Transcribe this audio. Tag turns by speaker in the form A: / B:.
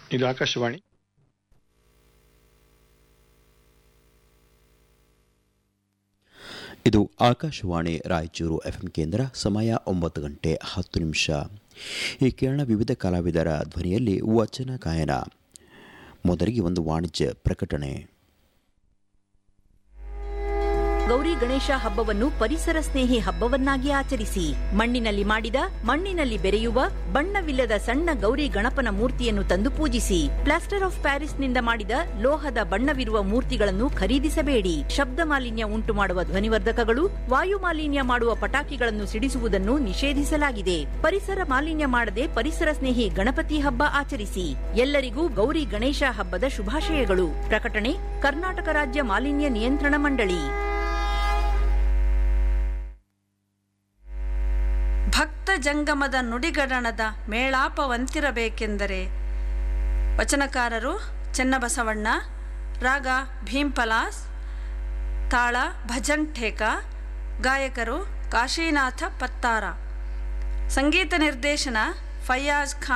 A: ಇದು ಆಕಾಶವಾಣಿ
B: ಇದು ಆಕಾಶವಾಣಿ ರಾಯಚೂರು ಎಫ್ ಕೇಂದ್ರ ಸಮಯ ಒಂಬತ್ತು ಗಂಟೆ ಹತ್ತು ನಿಮಿಷ ಈ ಕೇರಳ ವಿವಿಧ ಕಲಾವಿದರ ಧ್ವನಿಯಲ್ಲಿ ವಚನ ಗಾಯನ ಮೊದಲಿಗೆ ಒಂದು ವಾಣಿಜ್ಯ ಪ್ರಕಟಣೆ
C: ಗೌರಿ ಗಣೇಶ ಹಬ್ಬವನ್ನು ಪರಿಸರ ಸ್ನೇಹಿ ಹಬ್ಬವನ್ನಾಗಿ ಆಚರಿಸಿ ಮಣ್ಣಿನಲ್ಲಿ ಮಾಡಿದ ಮಣ್ಣಿನಲ್ಲಿ ಬೆರೆಯುವ ಬಣ್ಣವಿಲ್ಲದ ಸಣ್ಣ ಗೌರಿ ಗಣಪನ ಮೂರ್ತಿಯನ್ನು ತಂದು ಪೂಜಿಸಿ ಪ್ಲಾಸ್ಟರ್ ಆಫ್ ಪ್ಯಾರಿಸ್ನಿಂದ ಮಾಡಿದ ಲೋಹದ ಬಣ್ಣವಿರುವ ಮೂರ್ತಿಗಳನ್ನು ಖರೀದಿಸಬೇಡಿ ಶಬ್ದ ಮಾಲಿನ್ಯ ಉಂಟು ಮಾಡುವ ಧ್ವನಿವರ್ಧಕಗಳು ವಾಯು ಮಾಲಿನ್ಯ ಮಾಡುವ ಪಟಾಕಿಗಳನ್ನು ಸಿಡಿಸುವುದನ್ನು ನಿಷೇಧಿಸಲಾಗಿದೆ ಪರಿಸರ ಮಾಲಿನ್ಯ ಮಾಡದೆ ಪರಿಸರ ಸ್ನೇಹಿ ಗಣಪತಿ ಹಬ್ಬ ಆಚರಿಸಿ ಎಲ್ಲರಿಗೂ ಗೌರಿ ಗಣೇಶ ಹಬ್ಬದ ಶುಭಾಶಯಗಳು ಪ್ರಕಟಣೆ ಕರ್ನಾಟಕ ರಾಜ್ಯ ಮಾಲಿನ್ಯ ನಿಯಂತ್ರಣ ಮಂಡಳಿ
D: ಭಕ್ತ ಜಂಗಮದ ನುಡಿಗಡಣದ ಮೇಳಾಪವಂತಿರಬೇಕೆಂದರೆ ವಚನಕಾರರು ಚೆನ್ನಬಸವಣ್ಣ ರಾಗ ಭೀಂಪಲಾಸ್ ತಾಳ ಭಜನ್ ಠೇಕ ಗಾಯಕರು ಕಾಶಿನಾಥ ಪತ್ತಾರ ಸಂಗೀತ ನಿರ್ದೇಶನ ಫಯ್ಯಾಜ್ ಖಾನ್